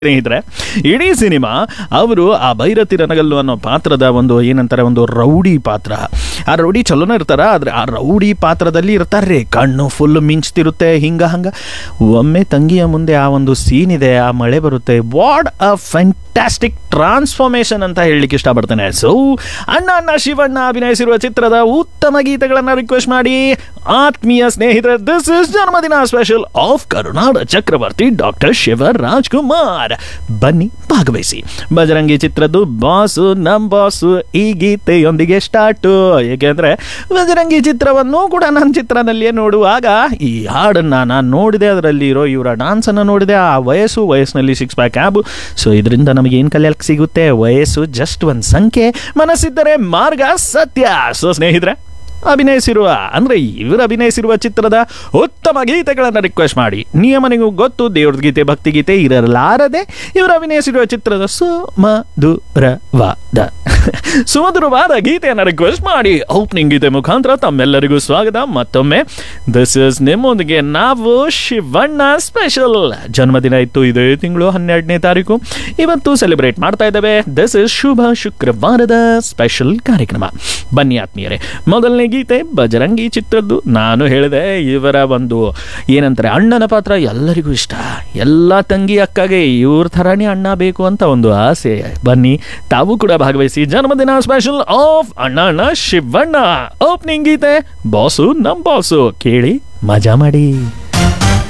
ಸ್ನೇಹಿತರೆ ಇಡೀ ಸಿನಿಮಾ ಅವರು ಆ ಭೈರತಿ ನನಗಲ್ಲು ಅನ್ನೋ ಪಾತ್ರದ ಒಂದು ಏನಂತಾರೆ ಒಂದು ರೌಡಿ ಪಾತ್ರ ಆ ರೌಡಿ ಚಲೋನ ಇರ್ತಾರ ಆದ್ರೆ ಆ ರೌಡಿ ಪಾತ್ರದಲ್ಲಿ ಇರ್ತಾರೆ ಕಣ್ಣು ಫುಲ್ ಮಿಂಚ್ತಿರುತ್ತೆ ಹಿಂಗ ಹಂಗ ಒಮ್ಮೆ ತಂಗಿಯ ಮುಂದೆ ಆ ಒಂದು ಸೀನ್ ಇದೆ ಆ ಮಳೆ ಬರುತ್ತೆ ವಾಟ್ ಅ ಫ್ಯಾಂಟಾಸ್ಟಿಕ್ ಟ್ರಾನ್ಸ್ಫಾರ್ಮೇಶನ್ ಅಂತ ಹೇಳಲಿಕ್ಕೆ ಇಷ್ಟಪಡ್ತೇನೆ ಸೊ ಅಣ್ಣ ಅಣ್ಣ ಶಿವಣ್ಣ ಅಭಿನಯಿಸಿರುವ ಚಿತ್ರದ ಉತ್ತಮ ಗೀತೆಗಳನ್ನು ರಿಕ್ವೆಸ್ಟ್ ಮಾಡಿ ಆತ್ಮೀಯ ಸ್ನೇಹಿತರೆ ದಿಸ್ ಇಸ್ ಜನ್ಮದಿನ ಸ್ಪೆಷಲ್ ಆಫ್ ಕರುನಾಡ ಚಕ್ರವರ್ತಿ ಡಾಕ್ಟರ್ ಶಿವರಾಜ್ ಕುಮಾರ್ ಬನ್ನಿ ಭಾಗವಹಿಸಿ ಬಜರಂಗಿ ಚಿತ್ರದ್ದು ಬಾಸು ನಮ್ ಬಾಸು ಈ ಗೀತೆಯೊಂದಿಗೆ ಸ್ಟಾರ್ಟು ಏಕೆಂದ್ರೆ ಬಜರಂಗಿ ಚಿತ್ರವನ್ನು ಕೂಡ ನನ್ನ ಚಿತ್ರದಲ್ಲಿಯೇ ನೋಡುವಾಗ ಈ ಹಾಡನ್ನ ನಾನು ನೋಡಿದೆ ಅದರಲ್ಲಿ ಇರೋ ಇವರ ಡಾನ್ಸ್ ಅನ್ನು ನೋಡಿದೆ ಆ ವಯಸ್ಸು ವಯಸ್ಸಿನಲ್ಲಿ ಸಿಕ್ಸ್ ಪ್ಯಾಕ್ ಆಬು ಸೊ ಇದರಿಂದ ನಮಗೆ ಏನು ಕಲಿಯಕ್ಕೆ ಸಿಗುತ್ತೆ ವಯಸ್ಸು ಜಸ್ಟ್ ಒಂದು ಸಂಖ್ಯೆ ಮನಸ್ಸಿದ್ದರೆ ಮಾರ್ಗ ಸತ್ಯ ಸೊ ಸ್ನೇಹಿತರೆ ಅಭಿನಯಿಸಿರುವ ಅಂದ್ರೆ ಇವರು ಅಭಿನಯಿಸಿರುವ ಚಿತ್ರದ ಉತ್ತಮ ಗೀತೆಗಳನ್ನು ರಿಕ್ವೆಸ್ಟ್ ಮಾಡಿ ನಿಯಮ ನಿಮಗೂ ಗೊತ್ತು ದೇವ್ರದ ಗೀತೆ ಭಕ್ತಿ ಗೀತೆ ಇರಲಾರದೆ ಇವರು ಅಭಿನಯಿಸಿರುವ ಚಿತ್ರದ ಸುಮಧುರವಾದ ಸುಮಧುರವಾದ ಗೀತೆಯನ್ನು ರಿಕ್ವೆಸ್ಟ್ ಮಾಡಿ ಓಪನಿಂಗ್ ಗೀತೆ ಮುಖಾಂತರ ತಮ್ಮೆಲ್ಲರಿಗೂ ಸ್ವಾಗತ ಮತ್ತೊಮ್ಮೆ ದಿಸ್ ಇಸ್ ನಿಮ್ಮೊಂದಿಗೆ ನಾವು ಶಿವಣ್ಣ ಸ್ಪೆಷಲ್ ಜನ್ಮದಿನ ಇತ್ತು ಇದೇ ತಿಂಗಳು ಹನ್ನೆರಡನೇ ತಾರೀಕು ಇವತ್ತು ಸೆಲೆಬ್ರೇಟ್ ಮಾಡ್ತಾ ಇದ್ದೇವೆ ದಿಸ್ ಇಸ್ ಶುಭ ಶುಕ್ರವಾರದ ಸ್ಪೆಷಲ್ ಕಾರ್ಯಕ್ರಮ ಬನ್ನಿ ಆತ್ಮೀಯರೇ ಮೊದಲನೇ ಗೀತೆ ಬಜರಂಗಿ ಚಿತ್ರದ್ದು ನಾನು ಹೇಳಿದೆ ಇವರ ಒಂದು ಏನಂತಾರೆ ಅಣ್ಣನ ಪಾತ್ರ ಎಲ್ಲರಿಗೂ ಇಷ್ಟ ಎಲ್ಲ ತಂಗಿ ಅಕ್ಕಗೆ ಇವ್ರ ಥರನೇ ಅಣ್ಣ ಬೇಕು ಅಂತ ಒಂದು ಆಸೆ ಬನ್ನಿ ತಾವು ಕೂಡ ಭಾಗವಹಿಸಿ ಜನ್ಮದಿನ ಸ್ಪೆಷಲ್ ಆಫ್ ಅಣ್ಣ ಅಣ್ಣ ಶಿವಣ್ಣ ಓಪನಿಂಗ್ ಗೀತೆ ಬಾಸು ನಮ್ ಬಾಸು ಕೇಳಿ ಮಜಾ ಮಾಡಿ